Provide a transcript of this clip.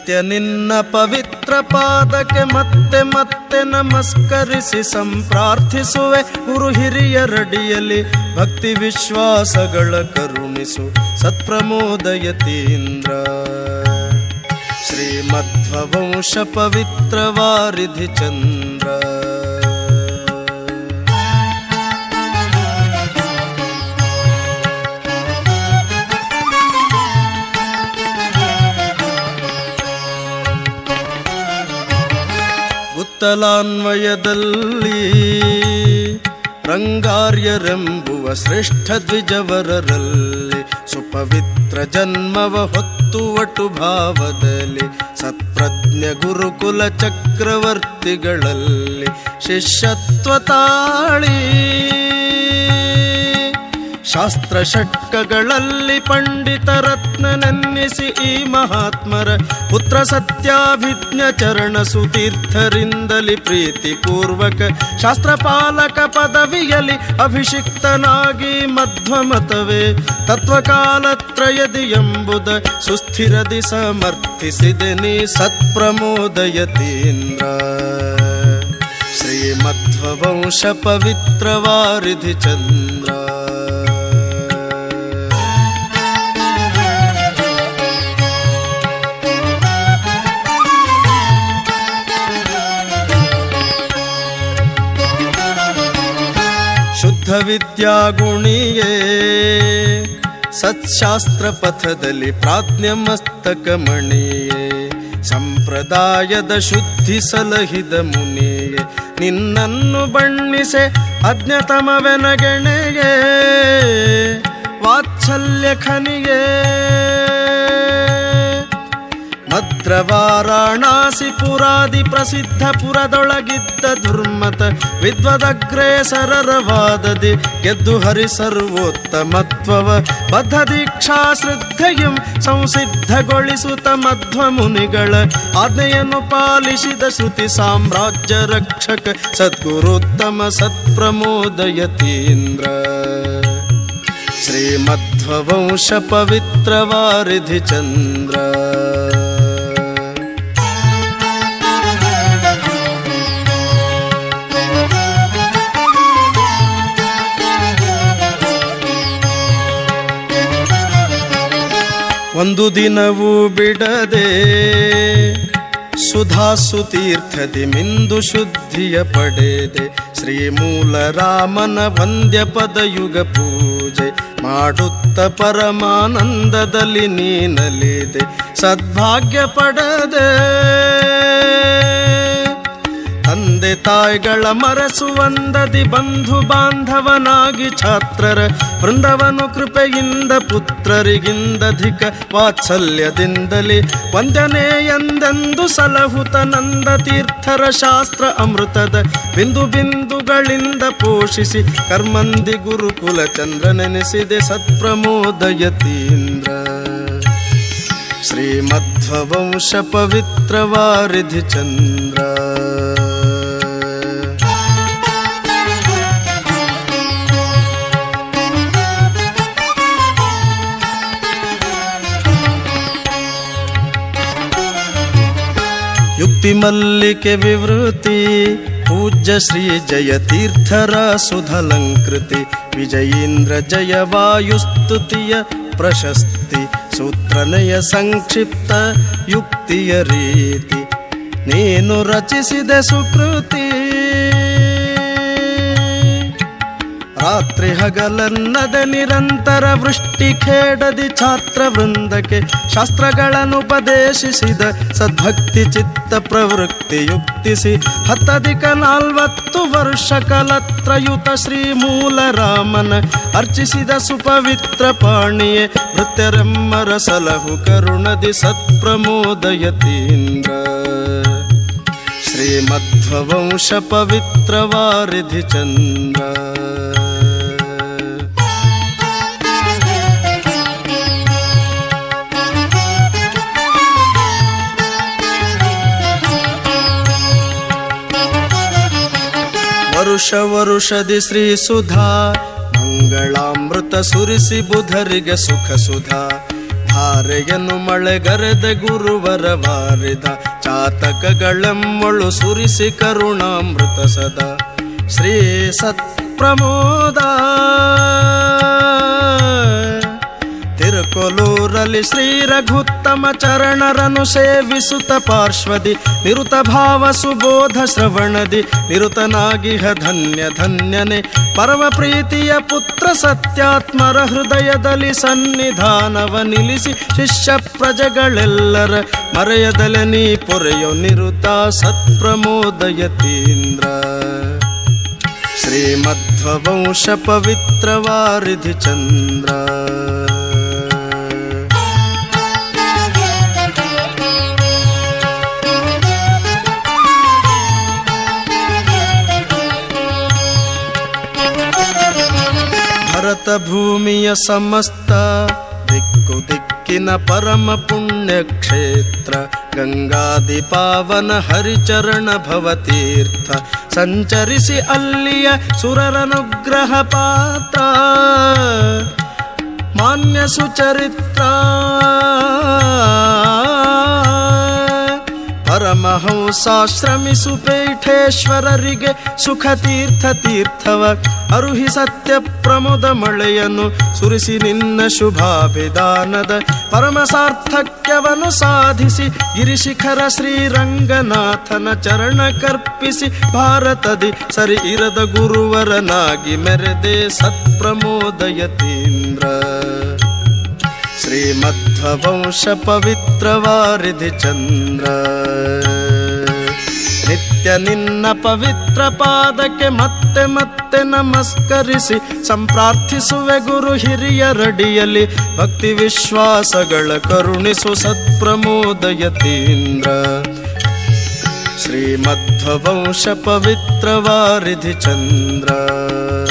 ನಿತ್ಯ ನಿನ್ನ ಪವಿತ್ರ ಪಾದಕ್ಕೆ ಮತ್ತೆ ಮತ್ತೆ ನಮಸ್ಕರಿಸಿ ಸಂಪ್ರಾರ್ಥಿಸುವೆ ಗುರು ಹಿರಿಯರಡಿಯಲ್ಲಿ ಭಕ್ತಿ ವಿಶ್ವಾಸಗಳ ಕರುಣಿಸು ಸತ್ಪ್ರಮೋದಯತೀಂದ್ರ ಶ್ರೀಮಧ್ವವಂಶ ಪವಿತ್ರ ವಾರಿಧಿ ಚಂದ್ರ ಗುತ್ತಲಾನ್ವಯದಲ್ಲಿ ರಂಗಾರ್ಯರೆಂಬುವ ಶ್ರೇಷ್ಠ ದ್ವಿಜವರರಲ್ಲಿ ಸುಪವಿತ್ರ ಜನ್ಮವ ಹೊತ್ತುವಟು ಭಾವದಲ್ಲಿ ಸತ್ಪ್ರಜ್ಞ ಗುರುಕುಲ ಚಕ್ರವರ್ತಿಗಳಲ್ಲಿ ಶಿಷ್ಯತ್ವ ತಾಳಿ ಶಾಸ್ತ್ರ ಷಟ್ಕಗಳಲ್ಲಿ ಪಂಡಿತ ರತ್ನನೆನ್ನಿಸಿ ಈ ಮಹಾತ್ಮರ ಪುತ್ರ ಸತ್ಯಾಭಿಜ್ಞ ಚರಣ ಸುತೀರ್ಥರಿಂದಲಿ ಪ್ರೀತಿ ಪೂರ್ವಕ ಶಾಸ್ತ್ರ ಪಾಲಕ ಪದವಿಯಲಿ ಅಭಿಷಿಕ್ತನಾಗಿ ಮಧ್ವಮತವೇ ತತ್ವಕಾಲತ್ರಯದಿ ಎಂಬುದ ಸುಸ್ಥಿರದಿ ಸಮರ್ಥಿಸಿದೆ ನೀ ಸತ್ಪ್ರಮೋದಯತೀಂದ್ರ ಶ್ರೀಮಧ್ವವಂಶ ಪವಿತ್ರ ವಾರಿಧಿ ಚಂದ್ರ ಶುದ್ಧ ವಿದ್ಯಾಗುಣಿಯೇ ಸತ್ಶಾಸ್ತ್ರ ಪಥದಲ್ಲಿ ಪ್ರಾಜ್ಞ ಮಸ್ತಕ ಮಣಿಯೇ ಸಂಪ್ರದಾಯದ ಶುದ್ಧಿ ಸಲಹಿದ ಮುನಿಯೇ ನಿನ್ನನ್ನು ಬಣ್ಣಿಸೆ ಅಜ್ಞತಮವೆನಗೆಣೆಯೇ ವಾತ್ಸಲ್ಯ ಖನಿಯೇ ಭದ್ರ ವಾರಾಣಾಸಿ ಪುರಾದಿ ಪ್ರಸಿದ್ಧ ಪುರದೊಳಗಿದ್ದ ದುರ್ಮತ ವಿದ್ವದಗ್ರೇಸರರವಾದದಿ ಗೆದ್ದು ಹರಿ ಸರ್ವೋತ್ತಮತ್ವವ ಬದ್ಧ ದೀಕ್ಷಾ ಶ್ರದ್ಧೆಯಂ ಸಂಸಿದ್ಧಗೊಳಿಸುತ್ತ ಮಧ್ವ ಮುನಿಗಳ ಆಜ್ಞೆಯನ್ನು ಪಾಲಿಸಿದ ಶ್ರುತಿ ಸಾಮ್ರಾಜ್ಯ ರಕ್ಷಕ ಸದ್ಗುರುತ್ತಮ ಸತ್ಪ್ರಮೋದಯತೀಂದ್ರ ಶ್ರೀಮಧ್ವವಂಶ ಪವಿತ್ರ ವಾರಿಧಿ ಚಂದ್ರ ಒಂದು ದಿನವೂ ಬಿಡದೆ ಸುಧಾಸು ತೀರ್ಥದಿ ಮಿಂದು ಶುದ್ಧಿಯ ಪಡೆದೆ ಶ್ರೀಮೂಲ ರಾಮನ ವಂದ್ಯ ಪದಯುಗ ಪೂಜೆ ಮಾಡುತ್ತ ಪರಮಾನಂದದಲ್ಲಿ ನೀನಲಿದೆ ಸದ್ಭಾಗ್ಯ ಪಡೆದೆ ತಂದೆ ತಾಯಿಗಳ ಮರಸುವಂದದಿ ಬಂಧು ಬಾಂಧವನಾಗಿ ಛಾತ್ರರ ವೃಂದವನು ಕೃಪೆಯಿಂದ ಪುತ್ರರಿಗಿಂದಧಿಕ ವಾತ್ಸಲ್ಯದಿಂದಲೇ ವಂದನೆ ಎಂದೆಂದು ಸಲಹುತ ನಂದ ತೀರ್ಥರ ಶಾಸ್ತ್ರ ಅಮೃತದ ಬಿಂದು ಬಿಂದುಗಳಿಂದ ಪೋಷಿಸಿ ಕರ್ಮಂದಿ ಗುರುಕುಲ ಚಂದ್ರನೆನಿಸಿದೆ ಸತ್ಪ್ರಮೋದಯತೀಂದ್ರ ಶ್ರೀಮಧ್ವವಂಶ ಪವಿತ್ರ ವಾರಿಧಿ ಚಂದ್ರ ಯುಕ್ತಿ ಮಲ್ಲಿಕೆ ವಿವೃತಿ ಪೂಜ್ಯ ಶ್ರೀ ಜಯ ತೀರ್ಥರ ಸುಧಲಂಕೃತಿ ವಿಜಯೀಂದ್ರ ಜಯ ವಾಯುಸ್ತುತಿಯ ಪ್ರಶಸ್ತಿ ಸೂತ್ರನಯ ಸಂಕ್ಷಿಪ್ತ ಯುಕ್ತಿಯ ರೀತಿ ನೀನು ರಚಿಸಿದ ಸುಕೃತಿ ರಾತ್ರಿ ಹಗಲನ್ನದ ನಿರಂತರ ವೃಷ್ಟಿ ಖೇಡದಿ ಛಾತ್ರ ವೃಂದಕ್ಕೆ ಶಾಸ್ತ್ರಗಳನ್ನು ಉಪದೇಶಿಸಿದ ಸದ್ಭಕ್ತಿ ಚಿತ್ತ ಪ್ರವೃತ್ತಿ ಯುಕ್ತಿಸಿ ಹತ್ತಧಿಕ ನಾಲ್ವತ್ತು ವರ್ಷ ಕಲತ್ರಯುತ ಶ್ರೀ ಮೂಲ ರಾಮನ ಅರ್ಚಿಸಿದ ಸುಪವಿತ್ರ ಪಾಣಿಯೇ ಭೃತ್ಯರೆಮ್ಮರ ಸಲಹು ಕರುಣದಿ ಸತ್ಪ್ರಮೋದಯತೀಂದ್ರ ಶ್ರೀಮಧ್ವವಂಶ ಪವಿತ್ರ ವಾರಿಧಿ ಚಂದ್ರ ವರುಷ ವರುಷದಿ ಶ್ರೀ ಸುಧಾ ಮಂಗಳಾಮೃತ ಸುರಿಸಿ ಬುಧರಿಗೆ ಸುಖ ಸುಧಾ ಧಾರೆಯನ್ನು ಮಳೆಗರೆದ ಗುರುವರ ವಾರಿದ ಚಾತಕಗಳೆಮ್ಮಳು ಸುರಿಸಿ ಕರುಣಾಮೃತ ಸದಾ ಶ್ರೀ ಸತ್ಪ್ರಮೋದ ತಿರುಕೊಲೂರಲ್ಲಿ ಶ್ರೀ ರಘುತ್ತಮ ಚರಣರನು ಸೇವಿಸುತ್ತ ಪಾರ್ಶ್ವದಿ ನಿರುತ ಭಾವ ಸುಬೋಧ ಶ್ರವಣದಿ ನಿರುತನಾಗಿಹ ಧನ್ಯ ಧನ್ಯನೆ ಪರಮ ಪ್ರೀತಿಯ ಪುತ್ರ ಸತ್ಯಾತ್ಮರ ಹೃದಯದಲ್ಲಿ ಸನ್ನಿಧಾನವ ನಿಲ್ಲಿಸಿ ಶಿಷ್ಯ ಪ್ರಜೆಗಳೆಲ್ಲರ ಮರೆಯದಲೆ ನೀ ಪೊರೆಯೋ ನಿರುತ ಸತ್ಪ್ರಮೋದಯತೀಂದ್ರ ಶ್ರೀಮಧ್ವವಂಶ ಪವಿತ್ರ ವಾರಿಧಿ ಚಂದ್ರ ಭರತ ಭೂಮಿಯ ಸಮಸ್ತ ದಿಕ್ಕು ದಿಕ್ಕಿನ ಪರಮ ಪುಣ್ಯ ಕ್ಷೇತ್ರ ಗಂಗಾದಿ ಪಾವನ ಹರಿಚರಣ ಭವತೀರ್ಥ ಸಂಚರಿಸಿ ಅಲ್ಲಿಯ ಸುರರನುಗ್ರಹ ಪಾತ್ರ ಮಾನ್ಯ ಸುಚರಿತ್ರ ಪರಮಹಂಸಾಶ್ರಮಿಸು ಪೀಠೇಶ್ವರರಿಗೆ ಸುಖ ತೀರ್ಥ ತೀರ್ಥವ ಅರುಹಿ ಸತ್ಯ ಪ್ರಮುದ ಮಳೆಯನ್ನು ಸುರಿಸಿ ನಿನ್ನ ಶುಭಾಭಿಧಾನದ ಪರಮ ಸಾರ್ಥಕ್ಯವನ್ನು ಸಾಧಿಸಿ ಗಿರಿಶಿಖರ ಶ್ರೀರಂಗನಾಥನ ಚರಣ ಕರ್ಪಿಸಿ ಭಾರತದಿ ಸರಿ ಇರದ ಗುರುವರನಾಗಿ ಮೆರೆದೆ ಸತ್ಪ್ರಮೋದಯತೀಂದ್ರ ಶ್ರೀಮಧ್ವವಂಶ ಪವಿತ್ರ ವಾರಿಧಿ ಚಂದ್ರ ನಿತ್ಯ ನಿನ್ನ ಪವಿತ್ರ ಪಾದಕ್ಕೆ ಮತ್ತೆ ಮತ್ತೆ ನಮಸ್ಕರಿಸಿ ಸಂಪ್ರಾರ್ಥಿಸುವೆ ಗುರು ಹಿರಿಯರಡಿಯಲ್ಲಿ ಭಕ್ತಿ ವಿಶ್ವಾಸಗಳ ಕರುಣಿಸು ಸತ್ಪ್ರಮೋದಯತೀಂದ್ರ ಶ್ರೀಮಧ್ವವಂಶ ಪವಿತ್ರ ವಾರಿಧಿ ಚಂದ್ರ